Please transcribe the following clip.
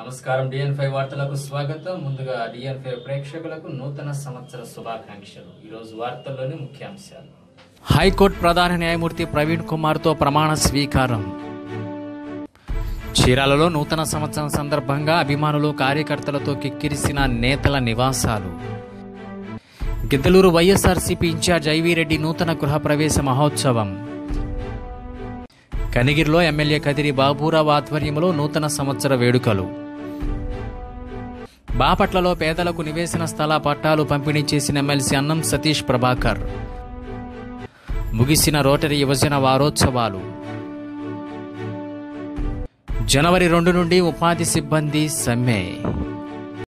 నమస్కారం డిఎన్ ఫైవ్ వార్తలకు స్వాగతం ముందుగా డిఎన్ ఫైవ్ ప్రేక్షకులకు నూతన సంవత్సర శుభాకాంక్షలు ఈరోజు వార్తల్లోని ముఖ్యాంశాలు హైకోర్టు ప్రధాన న్యాయమూర్తి ప్రవీణ్ కుమార్తో ప్రమాణ స్వీకారం చీరాలలో నూతన సంవత్సరం సందర్భంగా అభిమానులు కార్యకర్తలతో కిక్కిరిసిన నేతల నివాసాలు గిద్దలూరు వైఎస్ఆర్సీపీ ఇన్ఛార్జ్ ఐవీరెడ్డి నూతన గృహప్రవేశ మహోత్సవం కనిగిరిలో ఎమ్మెల్యే కదిరి బాబూరావు ఆధ్వర్యంలో నూతన సంవత్సర వేడుకలు బాపట్లలో పేదలకు నివేశన స్థల పట్టాలు పంపిణీ చేసిన ఎమ్మెల్సీ అన్నం సతీష్ ప్రభాకర్ ముగిసిన రోటరీ యువజన వారోత్సవాలు జనవరి రెండు నుండి ఉపాధి సిబ్బంది సమ్మె